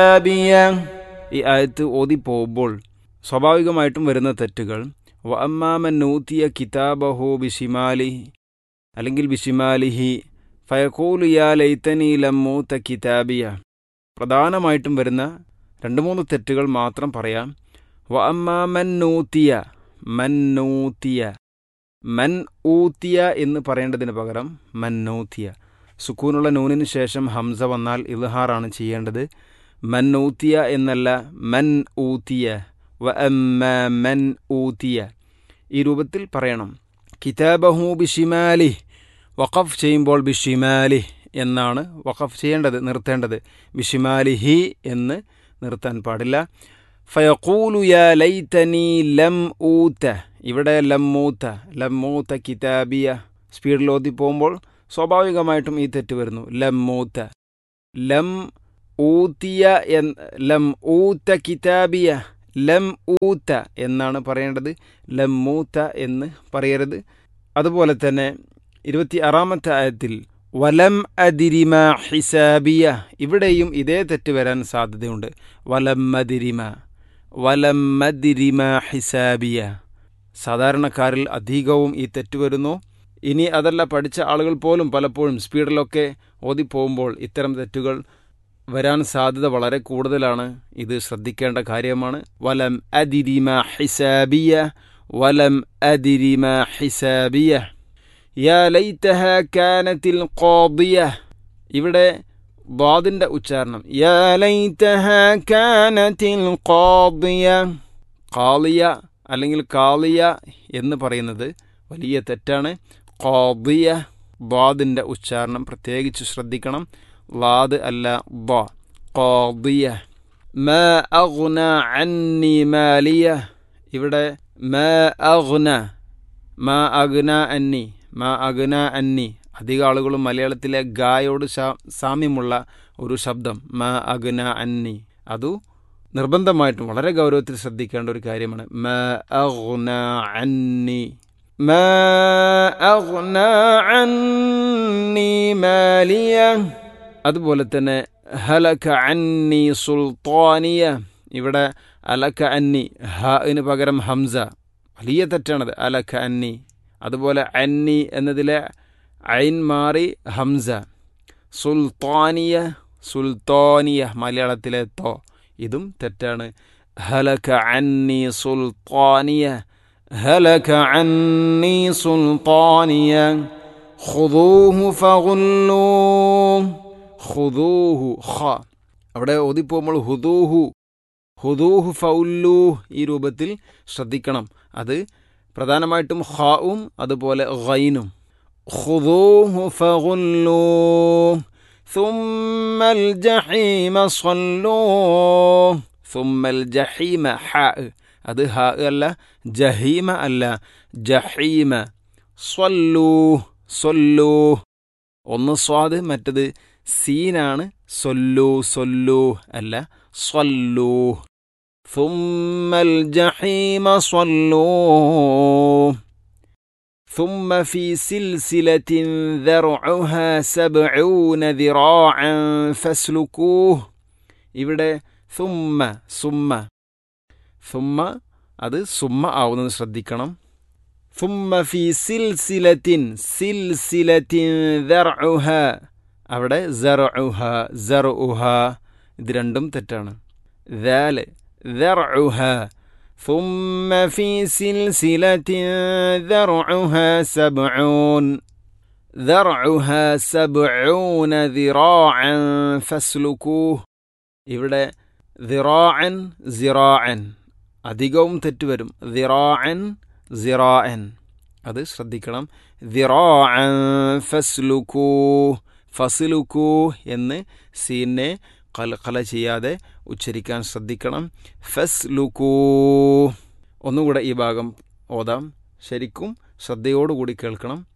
കിതാബിയ ഈ ആയത്ത് ഓതി പോകുമ്പോൾ സ്വാഭാവികമായിട്ടും വരുന്ന തെറ്റുകൾ വ അമ്മാമൻ നൂത്തിയ കിതാബഹു ബിഷിമാലി അല്ലെങ്കിൽ ബിഷിമാലിഹി ഫയക്കൂലു യാ ലൈത്തനി ലമ്മൂത്ത കിതാബിയ പ്രധാനമായിട്ടും വരുന്ന രണ്ട് മൂന്ന് തെറ്റുകൾ മാത്രം പറയാം വ അമ്മാമൻ നൂത്തിയ മൻ നൂത്തിയ മൻ ഊത്തിയ എന്ന് പറയേണ്ടതിന് പകരം മൻ നൂത്തിയ സുക്കൂനുള്ള നൂനിന് ശേഷം ഹംസ വന്നാൽ ഇൽഹാറാണ് ചെയ്യേണ്ടത് മൻ ഊത്തിയ എന്നല്ല മൻ ഊത്തിയ വ അമ്മ മൻ ഊത്തിയ ഈ രൂപത്തിൽ പറയണം കിതാബഹു ബിഷിമാലി വഖഫ് ചെയ്യുമ്പോൾ ബിഷിമാലി എന്നാണ് വഖഫ് ചെയ്യേണ്ടത് നിർത്തേണ്ടത് ബിഷിമാലിഹി എന്ന് നിർത്താൻ പാടില്ല ഫയഖൂലു യാ ലൈതനി ലം ഊത്ത ഇവിടെ ലമ്മൂത്ത ലമ്മൂത്ത കിതാബിയ സ്പീഡിൽ ഓതി പോകുമ്പോൾ സ്വാഭാവികമായിട്ടും ഈ തെറ്റ് വരുന്നു ലമ്മൂത്ത ലം ഊത്തിയ എന്ന് ലം ഊത്ത കിതാബിയ ലം ഊത്ത എന്നാണ് പറയേണ്ടത് ലമ്മൂത്ത എന്ന് പറയരുത് അതുപോലെ തന്നെ ഇരുപത്തി ആറാമത്തെ ആയത്തിൽ വലം അദിരിമ ഹിസാബിയ ഇവിടെയും ഇതേ തെറ്റ് വരാൻ സാധ്യതയുണ്ട് വലം മദിരിമ വലം മദിരിമ ഹിസാബിയ സാധാരണക്കാരിൽ അധികവും ഈ തെറ്റ് വരുന്നു ഇനി അതല്ല പഠിച്ച ആളുകൾ പോലും പലപ്പോഴും സ്പീഡിലൊക്കെ ഓതിപ്പോകുമ്പോൾ ഇത്തരം തെറ്റുകൾ വരാൻ സാധ്യത വളരെ കൂടുതലാണ് ഇത് ശ്രദ്ധിക്കേണ്ട കാര്യമാണ് വലം അദിരിമ ഹിസാബിയ വലം അദിരിമ ഹിസാബിയ യാ ലൈതഹ കാനത്തിൽ ഖാദിയ ഇവിടെ ബാദിന്റെ ഉച്ചാരണം യാ ലൈതഹ കാനത്തിൽ ഖാദിയ ഖാലിയ അല്ലെങ്കിൽ കാളിയ എന്ന് പറയുന്നത് വലിയ തെറ്റാണ് ഖാദിയ ബാദിന്റെ ഉച്ചാരണം പ്രത്യേകിച്ച് ശ്രദ്ധിക്കണം ലാദ് അല്ല ബ ഖാദിയ മ അഗ്ന അന്നി മാലിയ ഇവിടെ മ അഗ്ന മ അഗ്ന അന്നി മ അഗ്ന അന്നി അധിക ആളുകളും മലയാളത്തിലെ ഗായോട് സാമ്യമുള്ള ഒരു ശബ്ദം മ അഗ്ന അന്നി അതു നിർബന്ധമായിട്ടും വളരെ ഗൗരവത്തിൽ ശ്രദ്ധിക്കേണ്ട ഒരു കാര്യമാണ് മ അഗ്ന അന്നി മ അഗ്ന അന്നി മാലിയ അതുപോലെ തന്നെ ഹലക അന്നി സുൽത്താനിയ ഇവിടെ അലക്ക അന്നി ഹന് പകരം ഹംസ വലിയ തെറ്റാണത് അലക്ക അന്നി അതുപോലെ അന്നി എന്നതിലെ ഐൻ മാറി ഹംസ സുൽത്താനിയ സുൽത്താനിയ മലയാളത്തിലെ തോ ഇതും തെറ്റാണ് ഹലക അന്നി സുൽത്താനിയ ഹലക അന്നി സുൽത്താനിയ ഖുദൂഹു ഫഗുല്ലൂ ഖുദൂഹു ഖ അവിടെ ഓതിപ്പോകുമ്പോൾ ഹുദൂഹു ഹുദൂഹു ഫൗല്ലു ഈ രൂപത്തിൽ ശ്രദ്ധിക്കണം അത് പ്രധാനമായിട്ടും ഖാവും അതുപോലെ ഗൈനും ഖുദൂഹു ഫഗുല്ലൂ ثم الجحيم صلوه ثم الجحيم حاء അത് ഹ അല്ല ജഹീമ അല്ല ജഹീമ സ്വല്ലൂ സ്വല്ലൂ ഒന്ന് സ്വാദ് മറ്റത് സീനാണ് സൊല്ലു സൊല്ലു അല്ല സ്വല്ലൂ ثم الجحيم صلوه ثم في سلسلة ذرعها سبعون ذراعا فاسلكوه ഇവിടെ സുമ്മ സുമ്മ സുമ്മ അത് സുമ്മ ആവുന്നത് ശ്രദ്ധിക്കണം സുമ്മ ഫി സിൽസിലത്തിൻ സിൽസിലത്തിൻ ദർഉഹ അവിടെ സറുഹ സറുഹ ഇത് രണ്ടും തെറ്റാണ് ദാല് ദർഉഹ ثم في سلسلة ذرعها سبعون ذرعها سبعون ذراعا فاسلكوه ഇവിടെ ദിറാഅൻ സിറാഅൻ അധികവും തെറ്റുവരും ദിറാഅൻ സിറാഅൻ അത് ശ്രദ്ധിക്കണം ദിറാഅൻ ഫസ്ലുക്കൂ ഫസ്ലുക്കൂ എന്ന് സീനെ കലകല ചെയ്യാതെ ഉച്ചരിക്കാൻ ശ്രദ്ധിക്കണം ഫസ്ലുക്കൂ ഒന്നുകൂടെ ഈ ഭാഗം ഓതാം ശരിക്കും ശ്രദ്ധയോടുകൂടി കേൾക്കണം